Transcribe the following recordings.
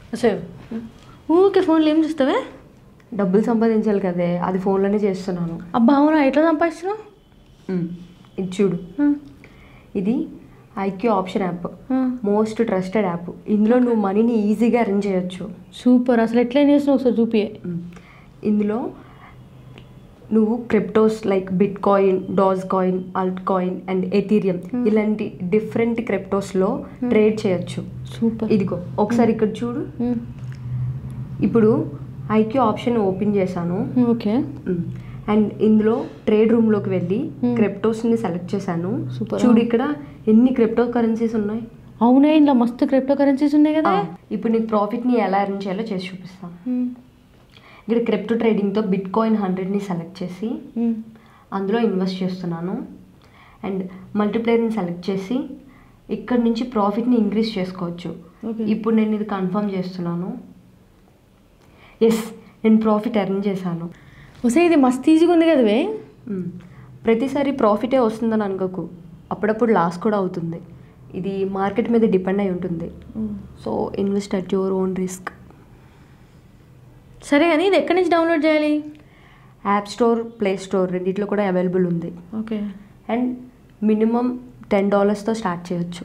అసలు ఊరికే ఫోన్లో ఏం చూస్తావే డబ్బులు సంపాదించాలి కదే అది ఫోన్లోనే చేస్తున్నాను అబ్బా అవునా ఎట్లా సంపాదిస్తున్నావు ఇది చూడు ఇది IQ Option app most trusted app ఇందులో నువ్వు మనీని ఈజీగా అరేంజ్ చేయొచ్చు సూపర్ అసలు ఎట్లా చేస్తున్నావు ఒకసారి చూపియే ఇందులో నువ్వు cryptos like bitcoin dogecoin altcoin and Ethereum ఇలాంటి డిఫరెంట్ క్రిప్టోస్లో ట్రేడ్ చేయొచ్చు సూపర్ ఇదిగో ఒకసారి ఇక్కడ చూడు ఇప్పుడు ఐక్యూ ఆప్షన్ ఓపెన్ చేశాను ఓకే అండ్ ఇందులో ట్రేడ్ రూమ్లోకి వెళ్ళి Hmm. క్రిప్టోస్ని సెలెక్ట్ చేశాను Super. చూడు ఇక్కడ ఎన్ని క్రిప్టో కరెన్సీస్ ఉన్నాయి అవునే ఇంట్లో మస్తు క్రిప్టో కరెన్సీస్ ఉన్నాయి కదా ఆ, ఇప్పుడు నీకు ప్రాఫిట్ని ఎలా అరేంజ్ చేయాలో చేసి చూపిస్తాను ఇక్కడ క్రిప్టో ట్రేడింగ్తో బిట్ కాయిన్ హండ్రెడ్ని సెలెక్ట్ చేసి అందులో ఇన్వెస్ట్ చేస్తున్నాను అండ్ మల్టీప్లేయర్ని సెలెక్ట్ చేసి ఇక్కడ నుంచి ప్రాఫిట్ని ఇంక్రీజ్ చేసుకోవచ్చు ఓకే ఇప్పుడు నేను ఇది కన్ఫర్మ్ చేస్తున్నాను ఎస్ నేను ప్రాఫిట్ ఎర్న్ చేశాను వస్తే ఇది మస్తు ఈజీగా ఉంది కదవే మ్మ్. ప్రతిసారి ప్రాఫిటే వస్తుందని అనుకోకు అప్పుడప్పుడు లాస్ కూడా అవుతుంది ఇది మార్కెట్ మీద డిపెండ్ అయి ఉంటుంది so invest at your own risk సరే కానీ ఇది ఎక్కడి నుంచి డౌన్లోడ్ చేయాలి యాప్ స్టోర్ ప్లే స్టోర్ రెండిట్లో కూడా అవైలబుల్ ఉంది ఓకే అండ్ మినిమం టెన్ డాలర్స్తో స్టార్ట్ చేయొచ్చు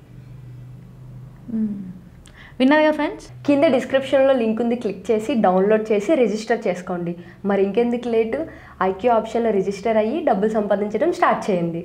విన్నారు కదా ఫ్రెండ్స్ కింద డిస్క్రిప్షన్లో లింక్ ఉంది క్లిక్ చేసి డౌన్లోడ్ చేసి రిజిస్టర్ చేసుకోండి మరి ఇంకెందుకు లేటు ఐక్యూ ఆప్షన్లో రిజిస్టర్ అయ్యి డబ్బులు సంపాదించడం స్టార్ట్ చేయండి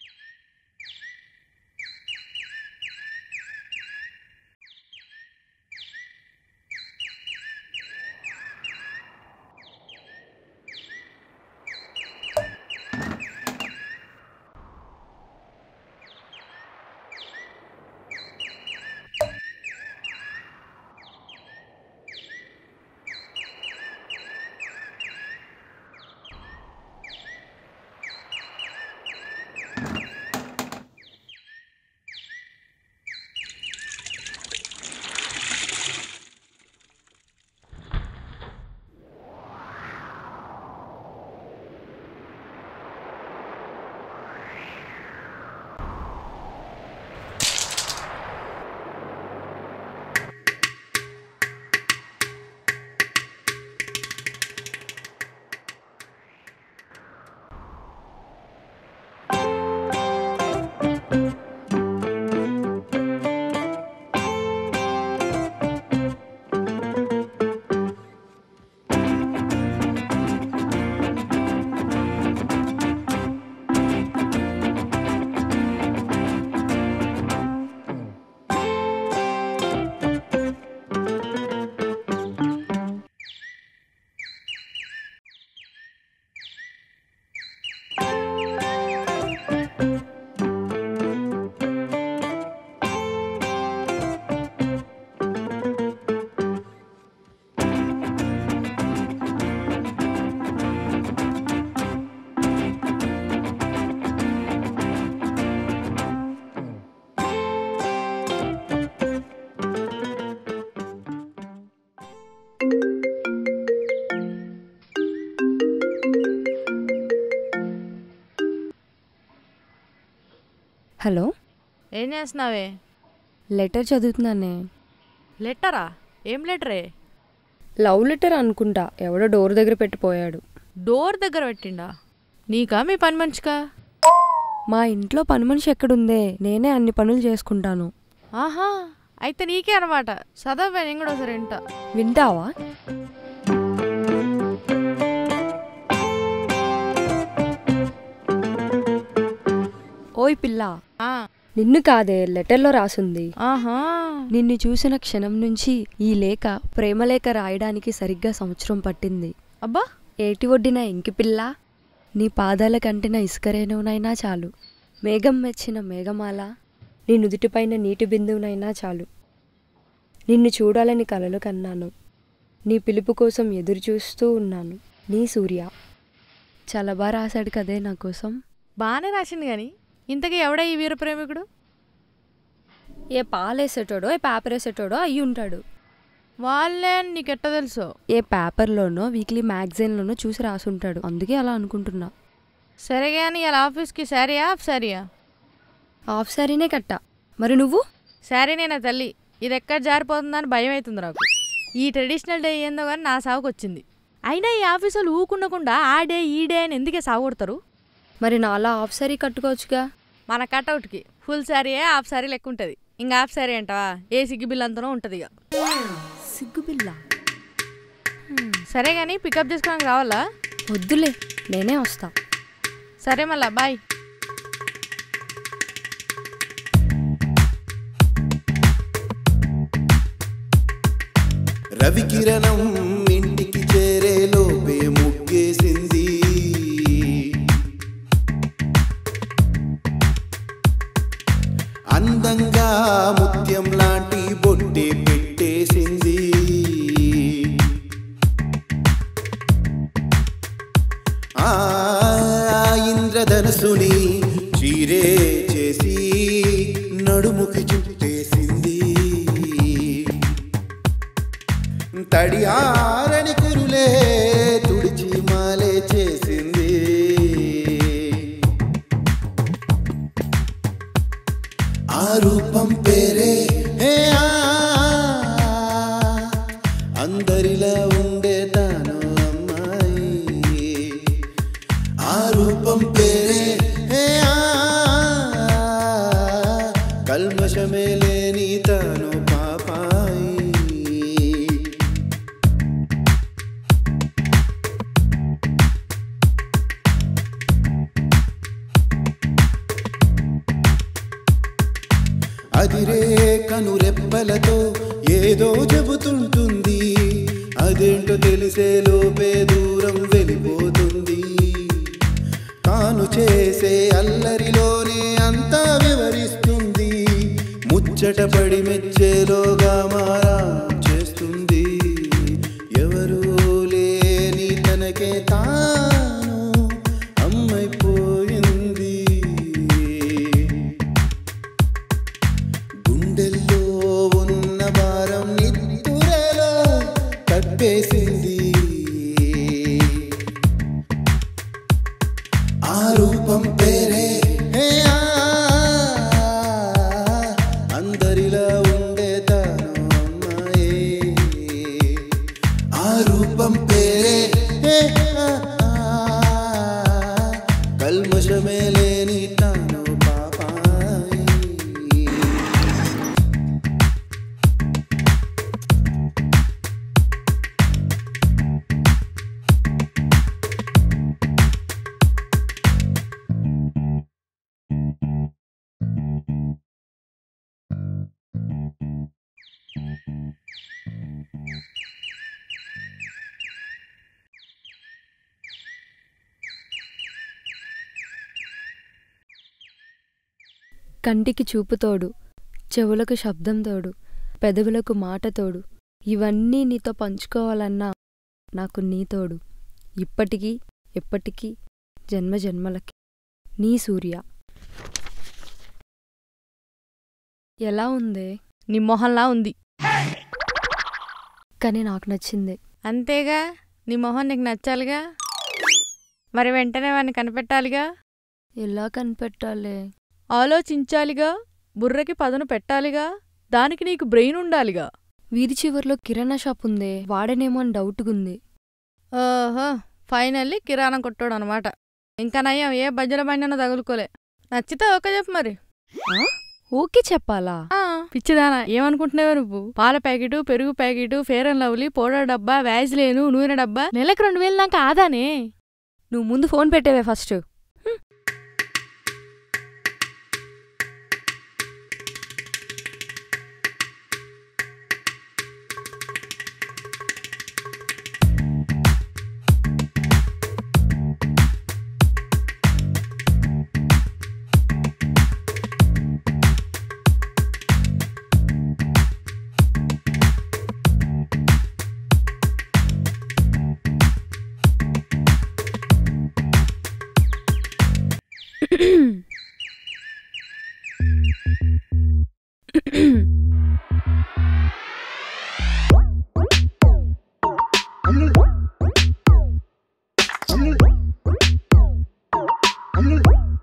హలో ఏం చేస్తున్నావే లెటర్ చదువుతున్నానే లెటరా ఏం లెటరే లవ్ లెటర్ అనుకుంటా ఎవడో డోర్ దగ్గర పెట్టిపోయాడు డోర్ దగ్గర పెట్టిండా నీకా మీ పని మంచిగా మా ఇంట్లో పని మనిషి ఎక్కడుందే నేనే అన్ని పనులు చేసుకుంటాను ఆహా అయితే నీకే అనమాట చదవే నేను కూడా ఒకసారి వింటా వింటావా ఓయ్ పిల్ల ఆ, నిన్ను కాదే లెటర్లో రాసుంది ఆహా నిన్ను చూసిన క్షణం నుంచి ఈ లేఖ ప్రేమలేఖ రాయడానికి సరిగ్గా సంవత్సరం పట్టింది అబ్బా ఏటి ఒడ్డిన ఇంకి పిల్ల నీ పాదాల కంటిన ఇసుకరేణువునైనా చాలు మేఘం మెచ్చిన మేఘమాల నీ నుదుటిపైన నీటి బిందువునైనా చాలు నిన్ను చూడాలని కలలు కన్నాను నీ పిలుపు కోసం ఎదురు చూస్తూ ఉన్నాను నీ సూర్య చాలా బాగా రాశాడు కదే నా కోసం బాగానే రాసింది కానీ ఇంతకీ ఎవడా ఈ వీర ప్రేమికుడు ఏ పాలేసేటోడో ఏ పేపర్ వేసేటోడో అయ్యి ఉంటాడు వాళ్ళే అని నీకెట్ట తెలుసు ఏ పేపర్లోనో వీక్లీ మ్యాగజైన్లోనో చూసి రాసుంటాడు అందుకే అలా అనుకుంటున్నా సరే కానీ ఇలా ఆఫీస్కి శారీయా ఆఫ్ శారీయా హాఫ్ సారీనే కట్ట మరి నువ్వు శారీ నేనా తల్లి ఇది ఎక్కడ జారిపోతుందని భయం అవుతుంది నాకు ఈ ట్రెడిషనల్ డే ఏందో కానీ నా సాగుకు వచ్చింది అయినా ఈ ఆఫీసులు ఊకుండకుండా ఆ డే ఈ డే అని ఎందుకే సాగు కొడతారు మరి నాలా హాఫ్ సారీ కట్టుకోవచ్చుగా మన కట్అవుట్కి ఫుల్ శారీయే హాఫ్ శారీ లెక్క ఉంటుంది ఇంకా హాఫ్ శారీ అంటావా ఏ సిగ్గి బిల్ అంతనో ఉంటుంది ఇక సిగ్గుపిల్ల సరే కానీ పికప్ చేసుకోవడానికి రావాలా వద్దులే నేనే వస్తా సరే మళ్ళా బాయ్ రవికిరణం ఇంటికి చేరే లోపే ముగ్గేసింది అందంగా ముత్యం లాంటి బొట్టే పెట్టేసింది ఆ ఇంద్రధనసుని చీరే చేసి నడుముకి చుట్టేసింది తడియారని కురులే తుడిచి మాలే చేసింది ఆ రూపం పేరే హే ఆ, అందరిలా ఉండే తాను అమ్మాయి ఆ రూపం పేరే హే ఆ, కల్మషమే లేని తాను పాపాయి అదిరే కనురెప్పలతో ఏదో చెబుతుంటుంది అదేంటో తెలిసే లోపే దూరం వెళ్ళిపోతుంది తాను చేసే అల్లరిలోనే అంతా వివరిస్తుంది ముచ్చటపడి మెచ్చేలోగా మారా చేస్తుంది ఎవరూ లేని తనకే తాను అమ్మైపోయింది గుండెల్లో ఉన్న భారం నిత్తురలో కప్పేసింది ఆ రూపం పేరే హే ఆ, అందరిలా ఉండే తాను అమ్మాయే ఆ రూపం పేరే హే ఆ, కల్మషమే లేని తాను పాపాయి కంటికి చూపు తోడు చెవులకు శబ్దం తోడు పెదవులకు మాట తోడు ఇవన్నీ నీతో పంచుకోవాలన్నా నాకు నీ తోడు ఇప్పటికీ ఎప్పటికీ జన్మ జన్మలకి నీ సూర్య ఎలా ఉందే నీ మొహంలా ఉంది కానీ నాకు నచ్చింది అంతేగా నీ మొహం నీకు నచ్చాలిగా మరి వెంటనే వాడిని కనిపెట్టాలిగా ఎలా కనిపెట్టాలే ఆలోచించాలిగా బుర్రకి పదును పెట్టాలిగా దానికి నీకు బ్రెయిన్ ఉండాలిగా వీధి చివర్లో కిరాణా షాప్ ఉందే వాడనేమో అని డౌట్గుంది ఓహో ఫైనల్లీ కిరాణం కొట్టాడు అనమాట ఇంకా నయ్యం ఏ బజ్జల బండి తగులుకోలే నచ్చితే ఓకే చెప్పు మరి ఆ? ఓకే చెప్పాలా ఆ, పిచ్చిదానా ఏమనుకుంటున్నావే నువ్వు పాల ప్యాకెట్ పెరుగు packet Fair and Lovely powder డబ్బా వ్యాజ్లేను నూనె డబ్బా నెలకు రెండు వేలు నాకు ఆదానే నువ్వు ముందు ఫోన్ పెట్టేవే ఫస్ట్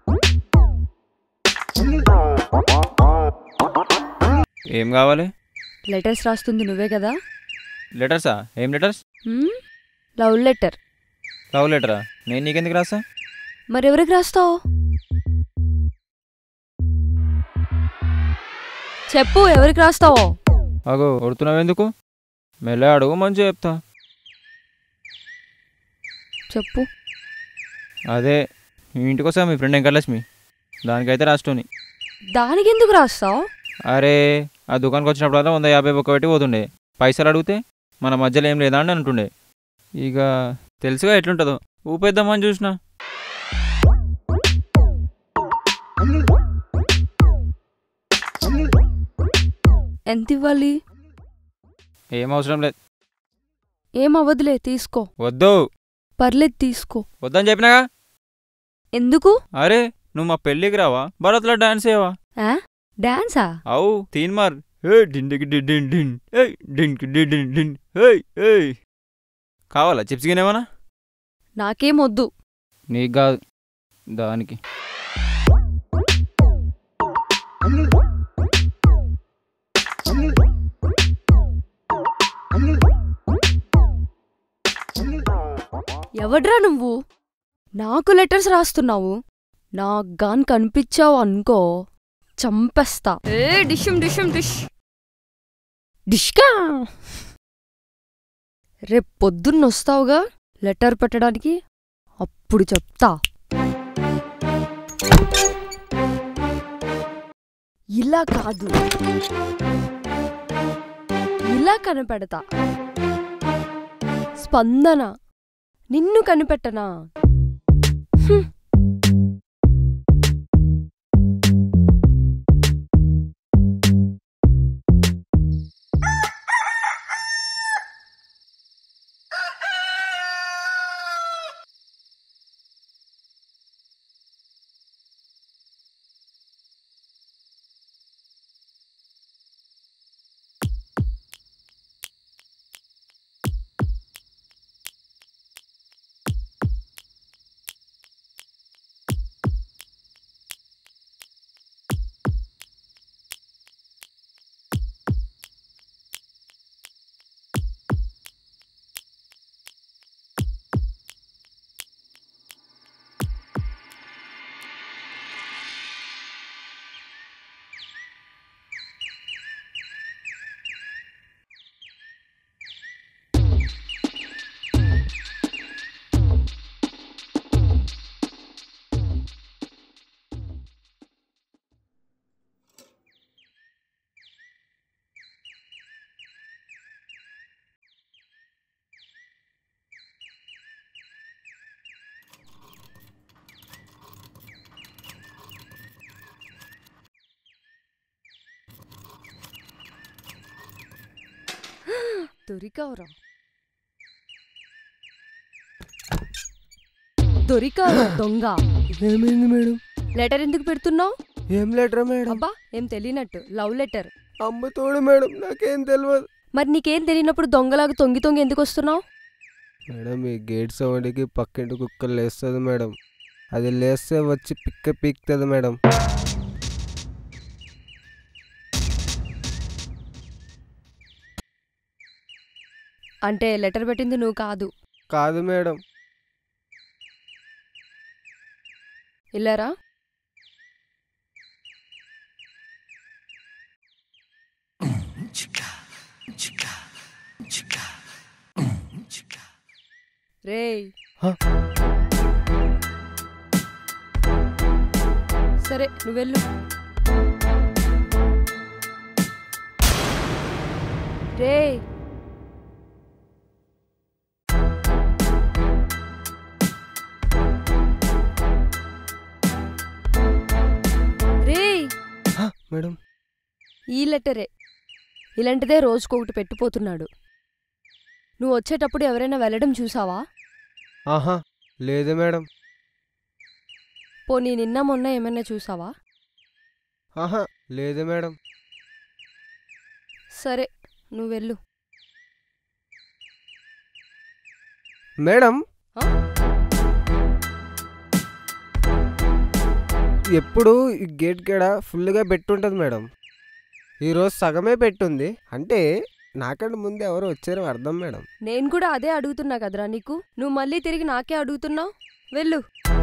ఏం కావాలి లెటర్స్ రాస్తుంది నువ్వే కదా లెటర్సా ఏం లెటర్స్ హ్మ్? లవ్ లెటర్ లవ్ లెటరా నేను నీకెందుకు రాస్తా మరెవరికి రాస్తావు చెప్పు ఎవరికి రాస్తావో అగో కొడుతున్నావు ఎందుకు మెల్ల అడుగు మంచిగా చెప్తా చెప్పు అదే మీ ఇంటికి వస్తా మీ ఫ్రెండ్ వెంకటలక్ష్మి దానికైతే రాస్టోని దానికి ఎందుకు రాస్తావు అరే ఆ దుకాణంకి వచ్చినప్పుడల్లా వంద యాభై ఒక్క పెట్టి పోతుండే పైసలు అడిగితే మన మధ్యలో ఏం లేదా అని అంటుండే ఇక తెలుసుగా ఎట్లుంటుందో ఊపేద్దామని చూసిన ఎంత ఇవ్వాలి ఏం అవసరం లేదు ఏం అవ్వదులే తీసుకో వద్దు పర్లేదు తీసుకో వద్దని చెప్పినాగా ఎందుకు అరే నువ్వు మా పెళ్ళికి రావా భరత్లో డాన్స్ చేయవా ఆ? డాన్సా అవు తీన్ మార్ ఏ డిండికి డి డిన్ డిన్ ఏయ్ డింకి డి డిన్ డిన్ ఏయ్ ఏయ్ కావాలా చిప్స్ గినేమన్నా నాకేం వద్దు నీకు కాదు దానికి ఎవడ్రా నువ్వు నాకు లెటర్స్ రాస్తున్నావు నాకు గాన్ కనిపించావు అనుకో చంపేస్తా ఏ డిషం డిషం డిష్ డిష్కా రేపు పొద్దున్న వస్తావుగా లెటర్ పెట్టడానికి అప్పుడు చెప్తా ఇలా కాదు ఇలా కనిపెడతా స్పందన నిన్ను కనిపెట్టనా హ్మ్. దొరికావురా దొరికావు దొంగ ఏమైంది మేడం లెటర్ ఎందుకు పెడుతున్నావు ఏం లెటర్ మేడం అబ్బా ఏం తెలియనట్టు లవ్ లెటర్ అమ్మ తోడు మేడం నాకేం తెలియదు మరి నీకేం తెలియనప్పుడు దొంగలాగా తొంగి తొంగి ఎందుకు వస్తున్నావు మేడం ఈ గేట్ సౌండ్కి పక్కింటి కుక్క లేస్తుంది మేడం అది లేస్తే వచ్చి పిక్క పీక్తుంది మేడం అంటే లెటర్ పెట్టింది నువ్వు కాదు కాదు మేడం ఇల్లారా రేయ్ హ? సరే నువ్వెళ్ళు రేయ్ రేయ్ హ, మేడం ఈ లెటరే ఇలాంటిదే రోజుకొకటి పెట్టిపోతున్నాడు నువ్వు వచ్చేటప్పుడు ఎవరైనా వెళ్ళడం చూసావా ఆహా లేదు మేడం పోనీ నిన్న మొన్న ఏమైనా చూసావా ఆహా లేదు మేడం సరే నువ్వు వెళ్ళు మేడం ఆ? ఎప్పుడు ఈ గేట్ గడ ఫుల్గా పెట్టుంటుంది మేడం ఈరోజు సగమే పెట్టుంది అంటే నాకంటే ముందు ఎవరు వచ్చారో అర్థం మేడం నేను కూడా అదే అడుగుతున్నా కదరా నీకు నువ్వు మళ్ళీ తిరిగి నాకే అడుగుతున్నావు వెళ్ళు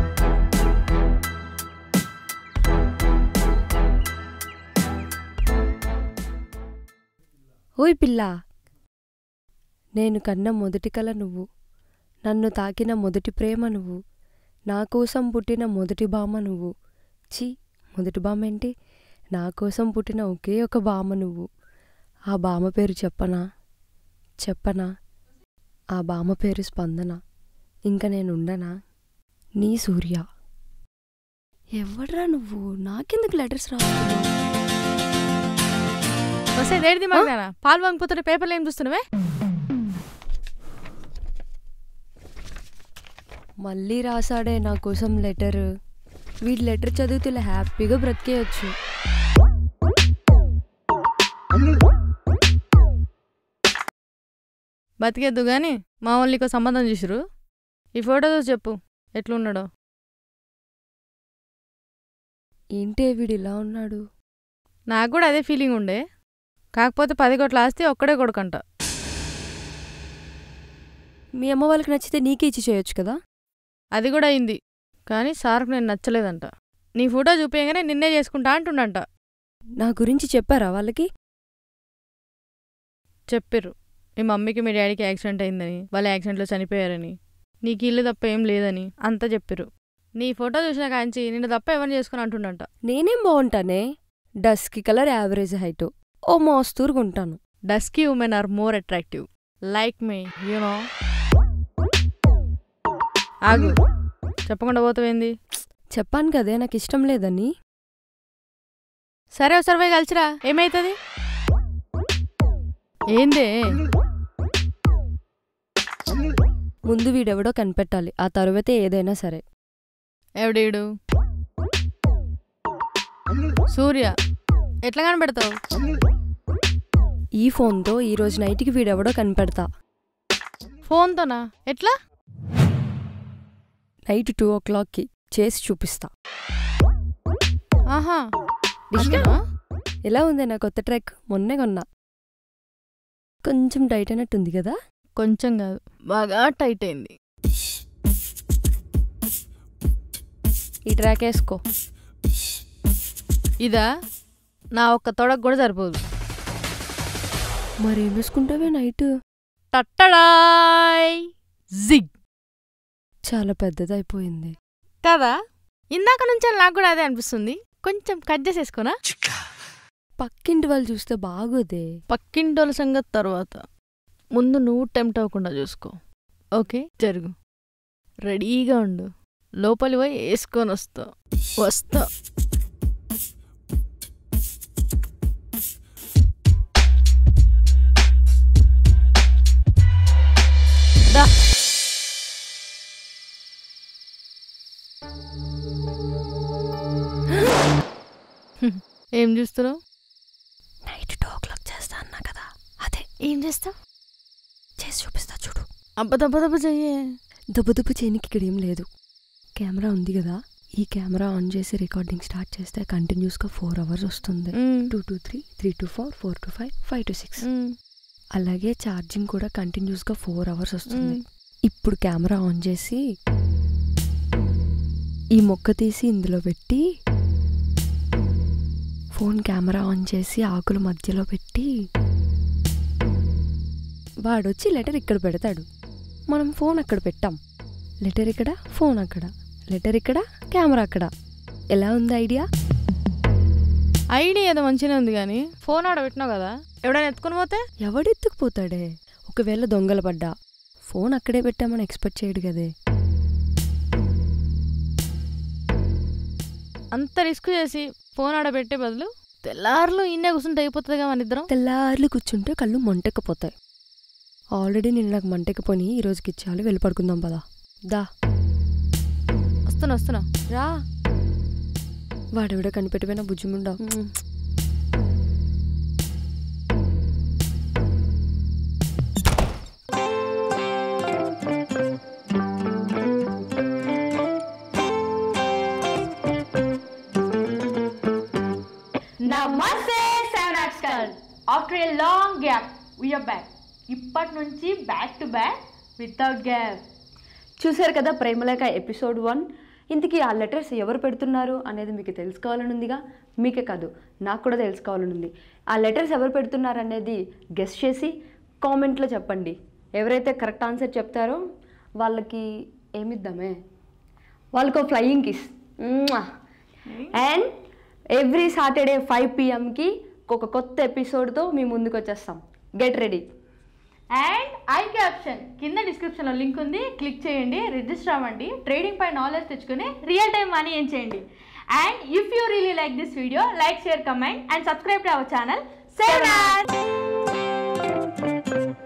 ఓయ్ పిల్ల నేను కన్న మొదటి కల నువ్వు నన్ను తాకిన మొదటి ప్రేమ నువ్వు నా కోసం పుట్టిన మొదటి బామ్మ నువ్వు ఛీ మొదటి బామ్మ ఏంటి నా కోసం పుట్టిన ఒకే ఒక బామ్మ నువ్వు ఆ బామ్మ పేరు చెప్పనా చెప్పనా ఆ బామ్మ పేరు స్పందన ఇంక నేనుండనా నీ సూర్య ఎవడ్రా నువ్వు నాకెందుకు లెటర్స్ రాస్తున్నావు వస్తే దేడిది మాకు పాలు వాంగిపోతుంటే పేపర్లు ఏం చూస్తున్నావే మళ్ళీ రాసాడే నా కోసం లెటర్ వీడి లెటర్ చదివితే ఇలా హ్యాపీగా బ్రతికేయచ్చు బతికేద్దు గాని మా వాళ్ళు నీకు సంబంధం చూసిరు ఈ ఫోటో చూసి చెప్పు ఎట్లున్నాడో ఏంటే వీడు ఇలా ఉన్నాడు నాకు కూడా అదే ఫీలింగ్ ఉండే కాకపోతే పది కోట్ల ఆస్తి ఒక్కడే కొడుకంట మీ అమ్మ వాళ్ళకి నచ్చితే నీకే ఇచ్చి చేయొచ్చు కదా అది కూడా అయింది కానీ సార్కు నేను నచ్చలేదంట నీ ఫోటో చూపించగానే నిన్నే చేసుకుంటా అంటుండంట నా గురించి చెప్పారా వాళ్ళకి చెప్పిర్రు మీ మమ్మీకి మీ డాడీకి యాక్సిడెంట్ అయిందని వాళ్ళ యాక్సిడెంట్లో చనిపోయారని నీకు ఇల్లు తప్ప ఏం లేదని అంతా చెప్పిర్రు నీ ఫోటో చూసిన కాంచి నిన్ను తప్ప ఎవరిని చేసుకుని అంటుండంట నేనేం బాగుంటానే డస్కి కలర్ యావరేజ్ హైట్ ఓ మోస్తూరుగా ఉంటాను dusky women are more attractive like me you know ఆగు చెప్పకుండా పోతావేంది చెప్పాను కదే నాకు ఇష్టం లేదని సరే ఒకసారి పోయి కలిసిరా ఏమైతుంది ఏందే ముందు వీడెవడో కనిపెట్టాలి ఆ తరువాతే ఏదైనా సరే ఎవడీడు సూర్య ఎట్లా కనబెడతావు ఈ ఫోన్తో ఈ రోజు నైట్కి వీడెవడో కనిపెడతా ఫోన్తోనా ఎట్లా నైట్ టూ ఓ క్లాక్కి చేసి చూపిస్తా ఆహా డిష్కా? అంతేనా? ఎలా ఉంది నా కొత్త ట్రాక్ మొన్నే కొన్నా కొంచెం టైట్ అయినట్టుంది కదా కొంచెం కాదు బాగా టైట్ అయింది ఈ ట్రాక్ వేసుకో ఇదా నా ఒక్క తొడకు కూడా సరిపోదు మరేం వేసుకుంటావే నైట్ టట్టడాయ్ జిగ్ చాలా పెద్దదైపోయింది కదా ఇందాక నుంచి నాకు కూడా అదే అనిపిస్తుంది కొంచెం కట్ చేసేసుకోనా పక్కింటి వాళ్ళు చూస్తే బాగోదే పక్కింటోళ్ళ సంగతి తర్వాత ముందు నువ్వు టెంప్ట్ అవ్వకుండా చూసుకో ఓకే జరుగు రెడీగా ఉండు లోపలి పోయి వేసుకొని వస్తా వస్తా దా. ఏం చూస్తున్నావు నైట్ టూ ఓ క్లాక్ చేస్తా అన్నా కదా అదే ఏం చేస్తావు చేసి చూపిస్తా చూడు అబ్బదబ్బదబ్బ చెయ్యే దెబ్బ దెబ్బ చేయనికి ఇక్కడ ఏం లేదు కెమెరా ఉంది కదా ఈ కెమెరా ఆన్ చేసి రికార్డింగ్ స్టార్ట్ చేస్తే కంటిన్యూస్గా ఫోర్ అవర్స్ వస్తుంది two to three three to four four to five five to six అలాగే ఛార్జింగ్ కూడా కంటిన్యూస్గా ఫోర్ అవర్స్ వస్తుంది ఇప్పుడు కెమెరా ఆన్ చేసి ఈ మొక్క తీసి ఇందులో పెట్టి ఫోన్ కెమెరా ఆన్ చేసి ఆకుల మధ్యలో పెట్టి వాడొచ్చి లెటర్ ఇక్కడ పెడతాడు మనం ఫోన్ అక్కడ పెట్టాం లెటర్ ఇక్కడ ఫోన్ అక్కడ లెటర్ ఇక్కడ కెమెరా అక్కడ ఎలా ఉంది ఐడియా ఐడియా ఏదో మంచిగానే ఉంది కానీ ఫోన్ ఆడ పెట్టినావు కదా ఎవడైనా ఎత్తుకుని పోతే ఎవడెత్తుకుపోతాడే ఒకవేళ దొంగలు పడ్డా ఫోన్ అక్కడే పెట్టామని ఎక్స్పెక్ట్ చేయడు కదే అంత రిస్క్ చేసి ఫోన్ ఆడ పెట్టే బదులు తెల్లారులు ఇన్నే కూర్చుంటే అయిపోతుందిగా మన ఇద్దరం తెల్లార్లు కూర్చుంటే కళ్ళు మంటెక్కిపోతాయి ఆల్రెడీ నేను నాకు మంటెక్కిపోయి ఈ రోజుకి ఇచ్చాలి వెళ్ళి పడుకుందాం పదా దా వస్తున్నా వస్తున్నా రా వాడెవిడ కనిపెట్టిపోయిన బుజ్జిముండా నమస్తే Seven Arts long gap we're back ఇప్పటి నుంచి back to back without gap చూశారు కదా ప్రేమలేఖ ఎపిసోడ్ వన్ ఇంతకీ ఆ లెటర్స్ ఎవరు పెడుతున్నారు అనేది మీకు తెలుసుకోవాలని ఉందిగా మీకే కాదు నాకు కూడా తెలుసుకోవాలని ఉంది ఆ లెటర్స్ ఎవరు పెడుతున్నారు అనేది గెస్ట్ చేసి కామెంట్లో చెప్పండి ఎవరైతే కరెక్ట్ ఆన్సర్ చెప్తారో వాళ్ళకి ఏమిద్దామే వాళ్ళకు flying kiss and every Saturday five పిఎంకి ఒక కొత్త ఎపిసోడ్తో మీ ముందుకు వచ్చేస్తాం get ready and I caption కింద డిస్క్రిప్షన్లో లింక్ ఉంది క్లిక్ చేయండి రిజిస్టర్ అవ్వండి ట్రేడింగ్ పై నాలెడ్జ్ తెచ్చుకొని రియల్ టైం మనీ ఏం చేయండి and if you really like this video like share comment and subscribe to our channel save